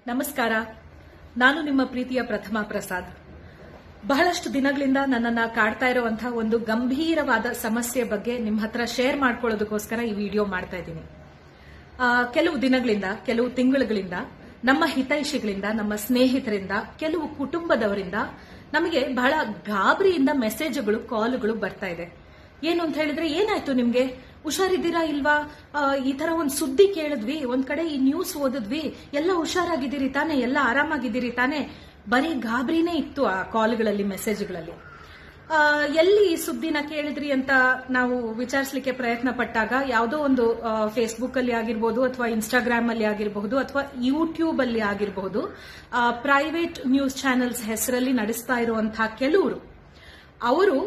ನಮಸ್ಕಾರ ನಾನು ನಿಮ್ಮ ಪ್ರೀತಿಯ ಪ್ರಥಮ ಪ್ರಸಾದ್ ಬಹಳಷ್ಟು ದಿನಗಳಿಂದ ನನ್ನನ್ನ ಕಾಡ್ತಾ ಇರುವಂತಹ ಒಂದು ಗಂಭೀರವಾದ ಸಮಸ್ಯೆ ಬಗ್ಗೆ ನಿಮ್ಮ ಹತ್ರ ಶೇರ್ ಮಾಡ್ಕೊಳ್ಳೋದಕ್ಕೋಸ್ಕರ ಈ ವಿಡಿಯೋ ಮಾಡ್ತಾ ಇದ್ದೀನಿ ಆ, ಕೆಲವು ದಿನಗಳಿಂದ ಕೆಲವು ತಿಂಗಳುಗಳಿಂದ ನಮ್ಮ ಹಿತೈಷಿಗಳಿಂದ ನಮ್ಮ ಸ್ನೇಹಿತರಿಂದ ಕೆಲವು ಕುಟುಂಬದವರಿಂದ ನಮಗೆ ಬಹಳ ಗಾಬರಿಯಿಂದ ಮೆಸೇಜ್ಗಳು ಕಾಲ್ಗಳು ಬರ್ತಾ ಇದೆ ಏನು ಅಂತ ಹೇಳಿದ್ರೆ ಏನಾಯ್ತು ನಿಮ್ಗೆ ಹುಷಾರಿದ್ದೀರಾ ಇಲ್ವಾ ಆ, ಈ ತರ ಒಂದ್ ಸುದ್ದಿ ಕೇಳಿದ್ವಿ ಒಂದ್ ಕಡೆ ಈ ನ್ಯೂಸ್ ಓದಿದ್ವಿ ಎಲ್ಲ ಹುಷಾರಾಗಿದ್ದೀರಿ ತಾನೆ ಎಲ್ಲ ಆರಾಮಾಗಿದ್ದೀರಿ ತಾನೆ ಬರೀ ಗಾಬರಿನೇ ಇತ್ತು ಆ ಕಾಲ್ಗಳಲ್ಲಿ ಮೆಸೇಜ್ಗಳಲ್ಲಿ ಆ, ಎಲ್ಲಿ ಈ ಸುದ್ದಿನ ಕೇಳಿದ್ರಿ ಅಂತ ನಾವು ವಿಚಾರಿಸಲಿಕ್ಕೆ ಪ್ರಯತ್ನ ಪಟ್ಟಾಗ ಯಾವುದೋ ಒಂದು ಫೇಸ್ಬುಕ್ ಅಲ್ಲಿ ಆಗಿರ್ಬೋದು ಅಥವಾ ಇನ್ಸ್ಟಾಗ್ರಾಮ್ ಅಲ್ಲಿ ಆಗಿರಬಹುದು ಅಥವಾ ಯೂಟ್ಯೂಬ್ ಅಲ್ಲಿ ಆಗಿರಬಹುದು ಪ್ರೈವೇಟ್ ನ್ಯೂಸ್ ಚಾನೆಲ್ಸ್ ಹೆಸರಲ್ಲಿ ನಡೆಸ್ತಾ ಇರುವಂತಹ ಕೆಲವರು ಅವರು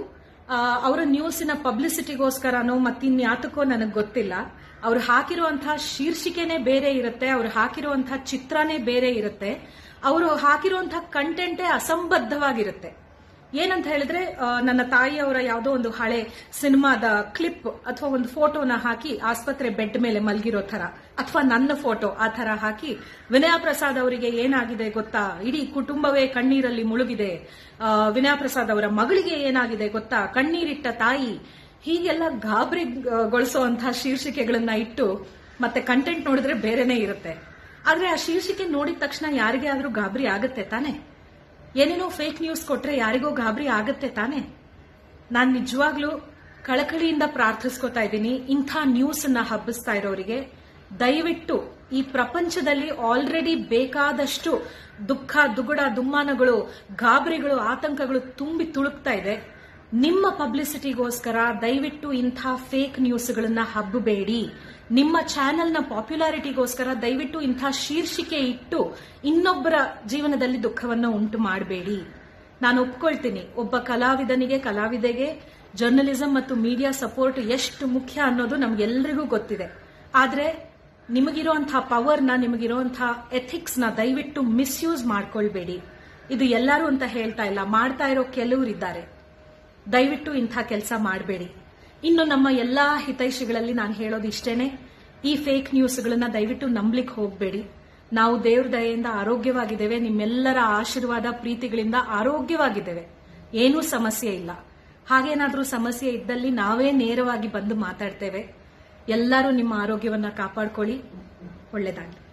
ಅವರ ನ್ಯೂಸಿನ ಪಬ್ಲಿಸಿಟಿಗೋಸ್ಕರನೋ ಮತ್ತಿನ್ಯಾತಕ್ಕೋ ನನಗೆ ಗೊತ್ತಿಲ್ಲ ಅವ್ರು ಹಾಕಿರುವಂತಹ ಶೀರ್ಷಿಕೆನೇ ಬೇರೆ ಇರುತ್ತೆ ಅವ್ರು ಹಾಕಿರುವಂತಹ ಚಿತ್ರನೇ ಬೇರೆ ಇರುತ್ತೆ ಅವರು ಹಾಕಿರುವಂತಹ ಕಂಟೆಂಟೇ ಅಸಂಬದ್ಧವಾಗಿರುತ್ತೆ ಏನಂತ ಹೇಳಿದ್ರೆ ಆ, ನನ್ನ ತಾಯಿಯವರ ಯಾವುದೋ ಒಂದು ಹಳೆ ಸಿನಿಮಾದ ಕ್ಲಿಪ್ ಅಥವಾ ಒಂದು ಫೋಟೋನ ಹಾಕಿ ಆಸ್ಪತ್ರೆ ಬೆಡ್ ಮೇಲೆ ಮಲಗಿರೋ ತರ ಅಥವಾ ನನ್ನ ಫೋಟೋ ಆ ತರ ಹಾಕಿ ವಿನಯ ಪ್ರಸಾದ್ ಅವರಿಗೆ ಏನಾಗಿದೆ ಗೊತ್ತಾ ಇಡೀ ಕುಟುಂಬವೇ ಕಣ್ಣೀರಲ್ಲಿ ಮುಳುಗಿದೆ ಆ, ವಿನಯ ಪ್ರಸಾದ್ ಅವರ ಮಗಳಿಗೆ ಏನಾಗಿದೆ ಗೊತ್ತಾ ಕಣ್ಣೀರಿಟ್ಟ ತಾಯಿ ಹೀಗೆಲ್ಲ ಗಾಬರಿಗೊಳಿಸುವಂತಹ ಶೀರ್ಷಿಕೆಗಳನ್ನ ಇಟ್ಟು ಮತ್ತೆ ಕಂಟೆಂಟ್ ನೋಡಿದ್ರೆ ಬೇರೆನೇ ಇರುತ್ತೆ ಆದ್ರೆ ಆ ಶೀರ್ಷಿಕೆ ನೋಡಿದ ತಕ್ಷಣ ಯಾರಿಗೆ ಆದ್ರೂ ಗಾಬರಿ ಆಗತ್ತೆ ತಾನೆ ಏನೇನೋ ಫೇಕ್ ನ್ಯೂಸ್ ಕೊಟ್ರೆ ಯಾರಿಗೋ ಗಾಬರಿ ಆಗತ್ತೆ ತಾನೆ ನಾನ್ ನಿಜವಾಗ್ಲೂ ಕಳಕಳಿಯಿಂದ ಪ್ರಾರ್ಥಿಸ್ಕೊತಾ ಇದ್ದೀನಿ ಇಂಥ ನ್ಯೂಸ್ ಅನ್ನ ಹಬ್ಬಿಸ್ತಾ ಇರೋರಿಗೆ ದಯವಿಟ್ಟು ಈ ಪ್ರಪಂಚದಲ್ಲಿ ಆಲ್ರೆಡಿ ಬೇಕಾದಷ್ಟು ದುಃಖ ದುಗುಡ ದುಮ್ಮಾನಗಳು ಗಾಬರಿಗಳು ಆತಂಕಗಳು ತುಂಬಿ ತುಳುಕ್ತಾ ಇದೆ ನಿಮ್ಮ ಪಬ್ಲಿಸಿಟಿಗೋಸ್ಕರ ದಯವಿಟ್ಟು ಇಂಥ ಫೇಕ್ ನ್ಯೂಸ್ಗಳನ್ನ ಹಬ್ಬಬೇಡಿ ನಿಮ್ಮ ಚಾನೆಲ್ನ ಪಾಪ್ಯುಲಾರಿಟಿಗೋಸ್ಕರ ದಯವಿಟ್ಟು ಇಂಥ ಶೀರ್ಷಿಕೆ ಇಟ್ಟು ಇನ್ನೊಬ್ಬರ ಜೀವನದಲ್ಲಿ ದುಃಖವನ್ನು ಉಂಟು ಮಾಡಬೇಡಿ ನಾನು ಒಪ್ಕೊಳ್ತೀನಿ ಒಬ್ಬ ಕಲಾವಿದನಿಗೆ ಕಲಾವಿದೆಗೆ ಜರ್ನಲಿಸಂ ಮತ್ತು ಮೀಡಿಯಾ ಸಪೋರ್ಟ್ ಎಷ್ಟು ಮುಖ್ಯ ಅನ್ನೋದು ನಮ್ಗೆಲ್ಲರಿಗೂ ಗೊತ್ತಿದೆ ಆದ್ರೆ ನಿಮಗಿರುವಂತಹ ಪವರ್ನ ನಿಮಗಿರುವಂತಹ ಎಥಿಕ್ಸ್ನ ದಯವಿಟ್ಟು ಮಿಸ್ಯೂಸ್ ಮಾಡ್ಕೊಳ್ಬೇಡಿ ಇದು ಎಲ್ಲರೂ ಅಂತ ಹೇಳ್ತಾ ಇಲ್ಲ ಮಾಡ್ತಾ ಇರೋ ಕೆಲವರಿದ್ದಾರೆ ದಯವಿಟ್ಟು ಇಂಥ ಕೆಲಸ ಮಾಡಬೇಡಿ ಇನ್ನು ನಮ್ಮ ಎಲ್ಲಾ ಹಿತೈಷಿಗಳಲ್ಲಿ ನಾನು ಹೇಳೋದು ಇಷ್ಟೇನೆ ಈ ಫೇಕ್ ನ್ಯೂಸ್ಗಳನ್ನ ದಯವಿಟ್ಟು ನಂಬ್ಲಿಕ್ಕೆ ಹೋಗಬೇಡಿ ನಾವು ದೇವ್ರ ದಯೆಯಿಂದ ಆರೋಗ್ಯವಾಗಿದ್ದೇವೆ ನಿಮ್ಮೆಲ್ಲರ ಆಶೀರ್ವಾದ ಪ್ರೀತಿಗಳಿಂದ ಆರೋಗ್ಯವಾಗಿದ್ದೇವೆ ಏನೂ ಸಮಸ್ಯೆ ಇಲ್ಲ ಹಾಗೇನಾದ್ರೂ ಸಮಸ್ಯೆ ಇದ್ದಲ್ಲಿ ನಾವೇ ನೇರವಾಗಿ ಬಂದು ಮಾತಾಡ್ತೇವೆ ಎಲ್ಲರೂ ನಿಮ್ಮ ಆರೋಗ್ಯವನ್ನ ಕಾಪಾಡ್ಕೊಳ್ಳಿ ಒಳ್ಳೆದಾಗಲಿ